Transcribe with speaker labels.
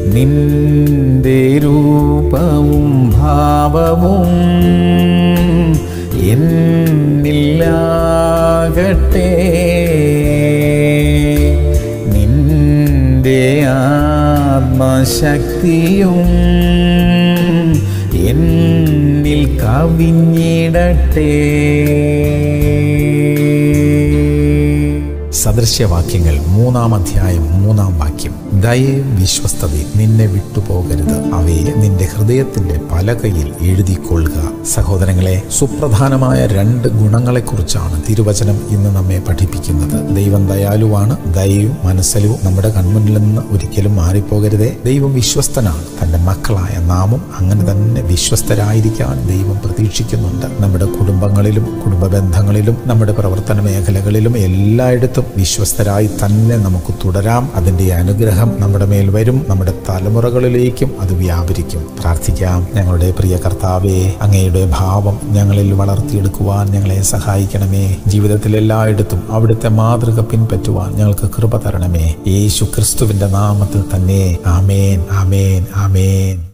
Speaker 1: നിന്റെ രൂപവും ഭാവവും എന്നില്ലാകട്ടെ നിന്റെ ആത്മശക്തിയും എന്നിൽ കവിഞ്ഞിടട്ടെ സദൃശ്യവാക്യങ്ങൾ മൂന്നാം അധ്യായം മൂന്നാം വാക്യം ദയയും വിശ്വസ്തതയും നിന്നെ വിട്ടുപോകരുത് അവയെ നിന്റെ ഹൃദയത്തിന്റെ പലകയിൽ എഴുതിക്കൊള്ളുക സഹോദരങ്ങളെ സുപ്രധാനമായ രണ്ട് ഗുണങ്ങളെക്കുറിച്ചാണ് തിരുവചനം ഇന്ന് നമ്മെ പഠിപ്പിക്കുന്നത് ദൈവം ദയാലുവാണ് ദയയും മനസ്സലവും നമ്മുടെ കൺമുന്നിൽ നിന്ന് ഒരിക്കലും മാറിപ്പോകരുതേ ദൈവം വിശ്വസ്തനാണ് തന്റെ മക്കളായ നാമും അങ്ങനെ തന്നെ വിശ്വസ്തരായിരിക്കാൻ ദൈവം പ്രതീക്ഷിക്കുന്നുണ്ട് നമ്മുടെ കുടുംബങ്ങളിലും കുടുംബ ബന്ധങ്ങളിലും നമ്മുടെ പ്രവർത്തന മേഖലകളിലും എല്ലായിടത്തും വിശ്വസ്തരായി തന്നെ നമുക്ക് തുടരാം അതിന്റെ അനുഗ്രഹം നമ്മുടെ മേൽ വരും നമ്മുടെ തലമുറകളിലേക്കും അത് വ്യാപരിക്കും പ്രാർത്ഥിക്കാം ഞങ്ങളുടെ പ്രിയ കർത്താവേ അങ്ങയുടെ ഭാവം ഞങ്ങളിൽ വളർത്തിയെടുക്കുവാൻ ഞങ്ങളെ സഹായിക്കണമേ ജീവിതത്തിൽ എല്ലായിടത്തും അവിടുത്തെ മാതൃക പിൻപറ്റുവാൻ ഞങ്ങൾക്ക് കൃപ തരണമേ യേശു ക്രിസ്തുവിന്റെ നാമത്തിൽ തന്നെ ആമേൻ ആമേൻ ആമേൻ